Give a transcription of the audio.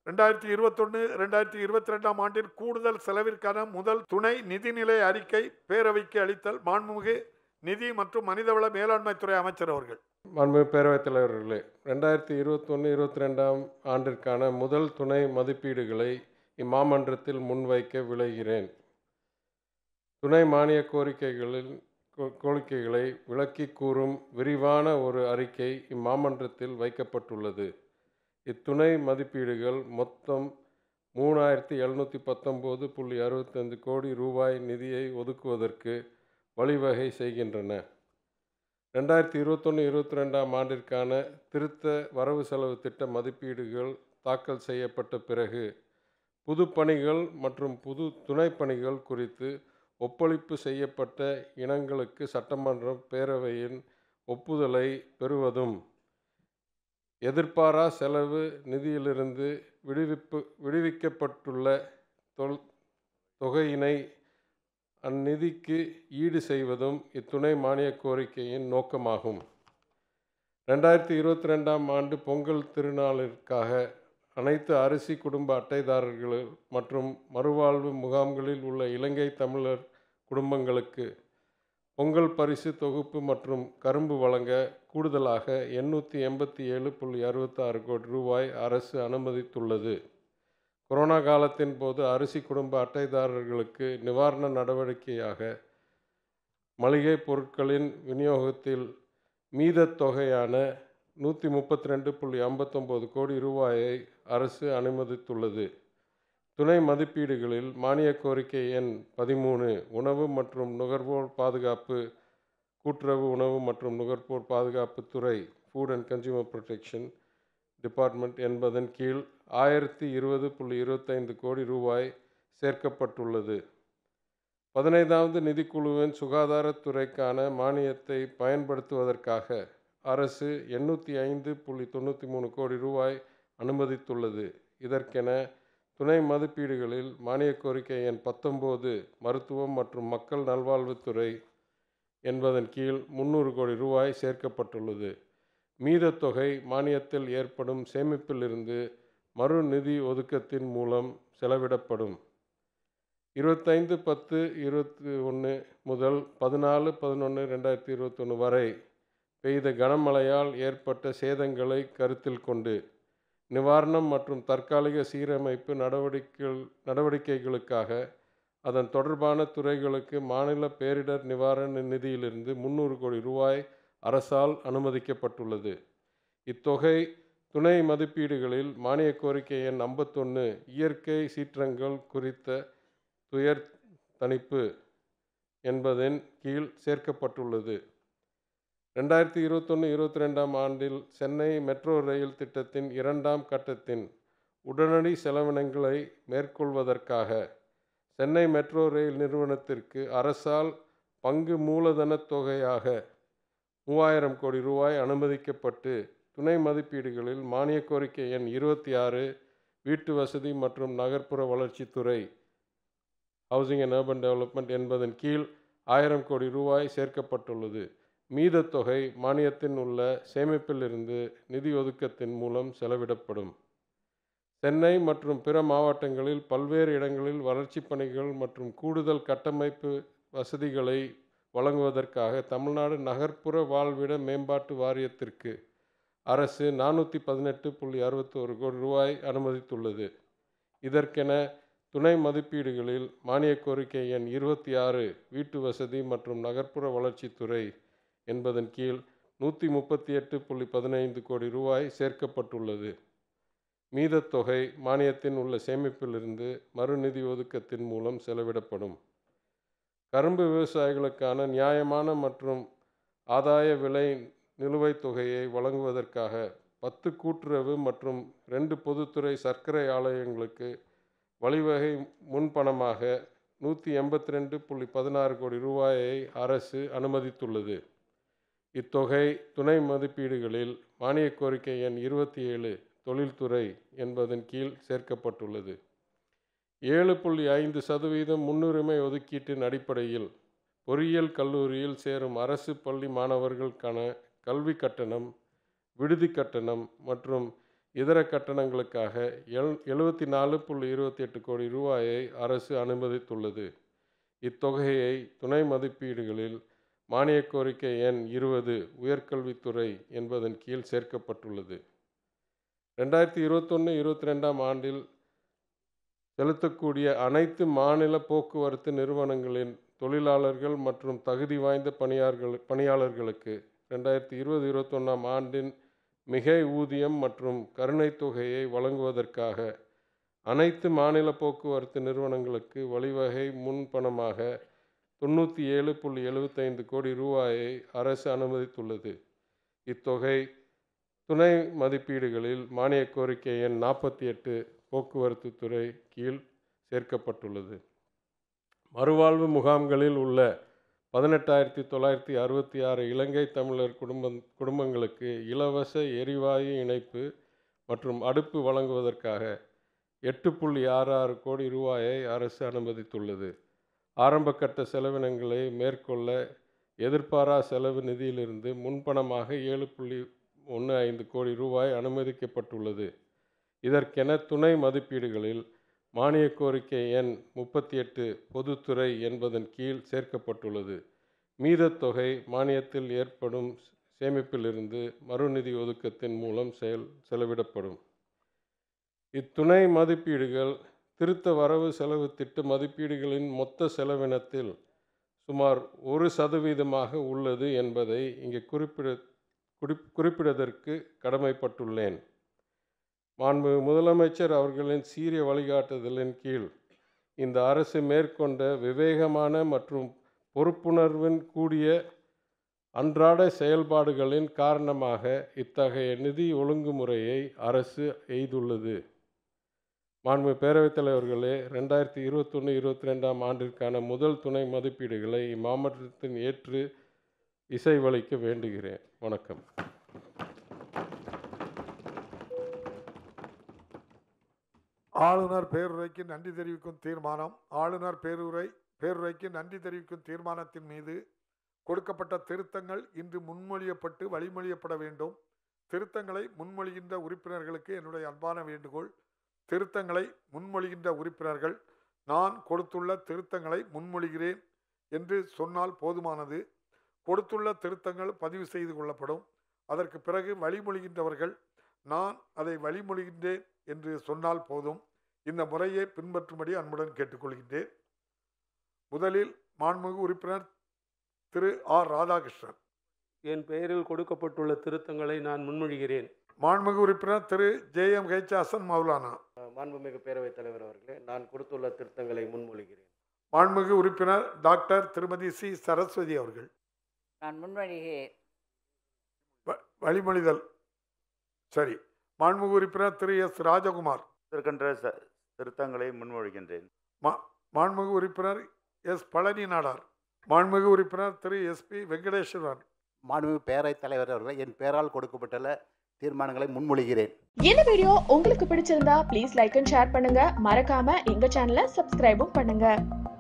ரெண்டாயிரத்தி இருபத்தொன்று ரெண்டாயிரத்தி இருபத்தி ரெண்டாம் ஆண்டில் கூடுதல் செலவிற்கான முதல் துணை நிதிநிலை அறிக்கை பேரவைக்கு அளித்தல் மாண்புமிகு நிதி மற்றும் மனிதவள மேலாண்மைத்துறை அமைச்சர் அவர்கள் மாண்புமிகு பேரவைத் தலைவர்களே ரெண்டாயிரத்தி இருபத்தொன்று இருபத்தி ரெண்டாம் ஆண்டிற்கான முதல் துணை மதிப்பீடுகளை இம்மாமன்றத்தில் முன்வைக்க விளைகிறேன் துணை மானிய கோரிக்கைகளில் கோ- கோரிக்கைகளை விளக்கி கூறும் விரிவான ஒரு அறிக்கை இம்மாமன்றத்தில் வைக்கப்பட்டுள்ளது இத்துணை மதிப்பீடுகள் மொத்தம் மூணாயிரத்தி எழுநூற்றி பத்தொம்போது புள்ளி அறுபத்தஞ்சு கோடி ரூபாய் நிதியை ஒதுக்குவதற்கு வழிவகை செய்கின்றன ரெண்டாயிரத்தி இருபத்தொன்று இருபத்தி ரெண்டாம் ஆண்டிற்கான திருத்த வரவு செலவு திட்ட மதிப்பீடுகள் தாக்கல் செய்யப்பட்ட பிறகு புது பணிகள் மற்றும் புது துணை பணிகள் குறித்து ஒப்பளிப்பு செய்யப்பட்ட இனங்களுக்கு சட்டமன்ற பேரவையின் ஒப்புதலை பெறுவதும் எதிர்பாரா செலவு நிதியிலிருந்து விடுவிப்பு விடுவிக்கப்பட்டுள்ள தொல் தொகையினை அந்நிதிக்கு ஈடு செய்வதும் இத்துணை மானிய கோரிக்கையின் நோக்கமாகும் ரெண்டாயிரத்தி இருபத்தி ரெண்டாம் ஆண்டு பொங்கல் திருநாளிற்காக அனைத்து அரிசி குடும்ப அட்டைதாரர்கள் மற்றும் மறுவாழ்வு முகாம்களில் உள்ள இலங்கை தமிழர் குடும்பங்களுக்கு பொங்கல் பரிசு தொகுப்பு மற்றும் கரும்பு வழங்க கூடுதலாக எண்ணூற்றி எண்பத்தி ஏழு புள்ளி அறுபத்தாறு கோடி ரூபாய் அரசு அனுமதித்துள்ளது கொரோனா காலத்தின் போது அரிசி குடும்ப அட்டைதாரர்களுக்கு நிவாரண நடவடிக்கையாக மளிகை பொருட்களின் விநியோகத்தில் மீதத் தொகையான நூற்றி முப்பத்தி ரெண்டு புள்ளி ஐம்பத்தொம்போது கோடி ரூபாயை அரசு அனுமதித்துள்ளது துணை மதிப்பீடுகளில் மானிய கோரிக்கை எண் பதிமூணு உணவு மற்றும் நுகர்வோர் பாதுகாப்பு கூட்டுறவு உணவு மற்றும் நுகர்வோர் பாதுகாப்பு துறை food and consumer protection department என்பதன் கீழ் ஆயிரத்தி இருபது புள்ளி இருபத்தைந்து கோடி ரூபாய் சேர்க்கப்பட்டுள்ளது பதினைந்தாவது நிதிக்குழுவின் சுகாதாரத்துறைக்கான மானியத்தை பயன்படுத்துவதற்காக அரசு எண்ணூற்றி ஐந்து புள்ளி தொண்ணூற்றி மூணு கோடி ரூபாய் அனுமதித்துள்ளது இதற்கென துணை மதிப்பீடுகளில் மானிய கோரிக்கை எண் பத்தொம்போது மருத்துவம் மற்றும் மக்கள் நல்வாழ்வுத்துறை என்பதன் கீழ் முந்நூறு கோடி ரூபாய் சேர்க்கப்பட்டுள்ளது மீதத் தொகை மானியத்தில் ஏற்படும் சேமிப்பிலிருந்து மறு நிதி ஒதுக்கத்தின் மூலம் செலவிடப்படும் இருபத்தைந்து பத்து இருபத்தி ஒன்று முதல் பதினாலு பதினொன்று ரெண்டாயிரத்தி இருபத்தொன்று வரை பெய்த கனமழையால் ஏற்பட்ட சேதங்களை கருத்தில் கொண்டு நிவாரணம் மற்றும் தற்காலிக சீரமைப்பு நடவடிக்கைகள் நடவடிக்கைகளுக்காக அதன் தொடர்பான துறைகளுக்கு மாநில பேரிடர் நிவாரண நிதியிலிருந்து முந்நூறு கோடி ரூபாய் அரசால் அனுமதிக்கப்பட்டுள்ளது இத்தொகை துணை மதிப்பீடுகளில் மானிய கோரிக்கை எண் ஐம்பத்தொன்று இயற்கை சீற்றங்கள் குறித்த துயர் தணிப்பு என்பதன் கீழ் சேர்க்கப்பட்டுள்ளது ரெண்டாயிரத்தி இருபத்தொன்று இருபத்தி ரெண்டாம் ஆண்டில் சென்னை மெட்ரோ ரயில் திட்டத்தின் இரண்டாம் கட்டத்தின் உடனடி செலவினங்களை மேற்கொள்வதற்காக சென்னை மெட்ரோ ரயில் நிறுவனத்திற்கு அரசால் பங்கு மூலதனத் தொகையாக மூவாயிரம் கோடி ரூபாய் அனுமதிக்கப்பட்டு துணை மதிப்பீடுகளில் மானிய கோரிக்கை எண் இருபத்தி ஆறு வீட்டு வசதி மற்றும் நகர்ப்புற வளர்ச்சித்துறை ஹவுசிங் அண்ட் அர்பன் டெவலப்மெண்ட் என்பதன் கீழ் ஆயிரம் கோடி ரூபாய் சேர்க்கப்பட்டுள்ளது மீதத் தொகை மானியத்தின் உள்ள சேமிப்பிலிருந்து நிதி ஒதுக்கத்தின் மூலம் செலவிடப்படும் சென்னை மற்றும் பிற மாவட்டங்களில் பல்வேறு இடங்களில் வளர்ச்சிப் பணிகள் மற்றும் கூடுதல் கட்டமைப்பு வசதிகளை வழங்குவதற்காக தமிழ்நாடு நகர்ப்புற வாழ்விட மேம்பாட்டு வாரியத்திற்கு அரசு நானூற்றி பதினெட்டு புள்ளி அறுபத்தோரு கோடி ரூபாய் அனுமதித்துள்ளது இதற்கென துணை மதிப்பீடுகளில் மானிய கோரிக்கை எண் இருபத்தி ஆறு வீட்டு வசதி மற்றும் நகர்ப்புற வளர்ச்சித்துறை என்பதன் கீழ் நூற்றி முப்பத்தி எட்டு புள்ளி பதினைந்து கோடி ரூபாய் சேர்க்கப்பட்டுள்ளது மீதத் தொகை மானியத்தின் உள்ள சேமிப்பிலிருந்து மறுநிதி ஒதுக்கத்தின் மூலம் செலவிடப்படும் கரும்பு விவசாயிகளுக்கான நியாயமான மற்றும் ஆதாய விலை நிலுவைத் தொகையை வழங்குவதற்காக பத்து கூட்டுறவு மற்றும் ரெண்டு பொதுத்துறை சர்க்கரை ஆலயங்களுக்கு வழிவகை முன்பணமாக நூற்றி எண்பத்தி ரெண்டு புள்ளி பதினாறு கோடி ரூபாயை அரசு அனுமதித்துள்ளது இத்தொகை துணை மதிப்பீடுகளில் மானிய கோரிக்கை எண் இருபத்தி ஏழு தொழில்துறை என்பதன் கீழ் சேர்க்கப்பட்டுள்ளது ஏழு புள்ளி ஐந்து சதவீதம் முன்னுரிமை ஒதுக்கீட்டின் அடிப்படையில் பொறியியல் கல்லூரியில் சேரும் அரசு பள்ளி மாணவர்களுக்கான கல்வி கட்டணம் விடுதி கட்டணம் மற்றும் இதர கட்டணங்களுக்காக எல் எழுபத்தி நாலு புள்ளி இருபத்தி எட்டு கோடி ரூபாயை அரசு அனுமதித்துள்ளது இத்தொகையை துணை மதிப்பீடுகளில் மானியக் கோரிக்கை எண் இருபது உயர்கல்வித்துறை என்பதன் கீழ் சேர்க்கப்பட்டுள்ளது ரெண்டாயிரத்தி இருபத்தொன்று இருபத்தி ரெண்டாம் ஆண்டில் செலுத்தக்கூடிய அனைத்து மாநில போக்குவரத்து நிறுவனங்களின் தொழிலாளர்கள் மற்றும் தகுதி வாய்ந்த பணியாளர்கள் பணியாளர்களுக்கு ரெண்டாயிரத்தி இருபது இருபத்தொன்னாம் ஆண்டின் மிகை ஊதியம் மற்றும் கருணைத் தொகையை வழங்குவதற்காக அனைத்து மாநில போக்குவரத்து நிறுவனங்களுக்கு வழிவகை முன்பணமாக தொண்ணூற்றி ஏழு புள்ளி எழுபத்தைந்து கோடி ரூபாயை அரசு அனுமதித்துள்ளது இத்தொகை துணை மதிப்பீடுகளில் மானியக் கோரிக்கை எண் நாற்பத்தி எட்டு போக்குவரத்து துறை கீழ் சேர்க்கப்பட்டுள்ளது மறுவாழ்வு முகாம்களில் உள்ள பதினெட்டாயிரத்தி தொள்ளாயிரத்தி அறுபத்தி ஆறு இலங்கை தமிழர் குடும்ப குடும்பங்களுக்கு இலவச எரிவாயு இணைப்பு மற்றும் அடுப்பு வழங்குவதற்காக எட்டு புள்ளி ஆறு ஆறு கோடி ரூபாயை அரசு அனுமதித்துள்ளது ஆரம்பகட்ட செலவினங்களை மேற்கொள்ள எதிர்பாரா செலவு நிதியிலிருந்து முன்பணமாக ஏழு புள்ளி ஒன்று ஐந்து கோடி ரூபாய் அனுமதிக்கப்பட்டுள்ளது இதற்கென துணை மதிப்பீடுகளில் மானியக் கோரிக்கை எண் முப்பத்தி எட்டு பொதுத்துறை என்பதன் கீழ் சேர்க்கப்பட்டுள்ளது மீதத் தொகை மானியத்தில் ஏற்படும் சேமிப்பிலிருந்து மறுநிதி ஒதுக்கத்தின் மூலம் செயல் செலவிடப்படும் இத்துணை மதிப்பீடுகள் திருத்த வரவு செலவு திட்ட மதிப்பீடுகளின் மொத்த செலவினத்தில் சுமார் ஒரு சதவீதமாக உள்ளது என்பதை இங்கே குறிப்பிட குறி குறிப்பிடுவதற்கு கடமைப்பட்டுள்ளேன் மாண்பு முதலமைச்சர் அவர்களின் சீரிய வழிகாட்டுதலின் கீழ் இந்த அரசு மேற்கொண்ட விவேகமான மற்றும் பொறுப்புணர்வின் கூடிய அன்றாட செயல்பாடுகளின் காரணமாக இத்தகைய நிதி ஒழுங்குமுறையை அரசு எய்துள்ளது மாண்பு பேரவைத் தலைவர்களே ரெண்டாயிரத்தி இருபத்தொன்று இருபத்தி ரெண்டாம் ஆண்டிற்கான முதல் துணை மதிப்பீடுகளை இம்மாவட்டத்தின் ஏற்று இசைவளிக்க வேண்டுகிறேன் வணக்கம் ஆளுநர் பேருரைக்கு நன்றி தெரிவிக்கும் தீர்மானம் ஆளுநர் பேருரை பேருரைக்கு நன்றி தெரிவிக்கும் தீர்மானத்தின் மீது கொடுக்கப்பட்ட திருத்தங்கள் இன்று முன்மொழியப்பட்டு வழிமொழியப்பட வேண்டும் திருத்தங்களை முன்மொழிகின்ற உறுப்பினர்களுக்கு என்னுடைய அன்பான வேண்டுகோள் திருத்தங்களை முன்மொழிகின்ற உறுப்பினர்கள் நான் கொடுத்துள்ள திருத்தங்களை முன்மொழிகிறேன் என்று சொன்னால் போதுமானது கொடுத்துள்ள திருத்தங்கள் பதிவு செய்து கொள்ளப்படும் அதற்கு பிறகு வழிமொழிகின்றவர்கள் நான் அதை வழிமொழிகின்றேன் என்று சொன்னால் போதும் இந்த முறையை பின்பற்றும்படி அன்புடன் கேட்டுக்கொள்கின்றேன் முதலில் மாண்புமிகு உறுப்பினர் திரு ஆர் ராதாகிருஷ்ணன் என் பெயரில் கொடுக்கப்பட்டுள்ள திருத்தங்களை நான் முன்மொழிகிறேன் மாண்புமிகு உறுப்பினர் Thiru J M H Hassan Maulana மாண்புமிகு பேரவைத் தலைவர் அவர்களே நான் கொடுத்துள்ள திருத்தங்களை முன்மொழிகிறேன் மாண்புமிகு உறுப்பினர் டாக்டர் திருமதி சி சரஸ்வதி அவர்கள் நான் முன்மொழிகிறேன் வ- வழிமொழிதல் சரி மாண்புமிகு உறுப்பினர் திரு எஸ் ராஜகுமார் இருக்கின்ற ச- திருத்தங்களை முன்மொழிகின்றேன் மா மாண்புமிகு உறுப்பினர் எஸ் பழனி நாடார் மாண்புமிகு உறுப்பினர் திரு எஸ்பி வெங்கடேஸ்வரன் மாண்புமிகு பேரவைத் தலைவர் அவர்கள் என் பெயரால் கொடுக்கப்பட்டுள்ள தீர்மானங்களை முன்மொழிகிறேன் இந்த வீடியோ உங்களுக்கு பிடிச்சிருந்தா ப்ளீஸ் லைக் அண்ட் ஷேர் பண்ணுங்க மறக்காம எங்க சேனலை சப்ஸ்கிரைபும் பண்ணுங்க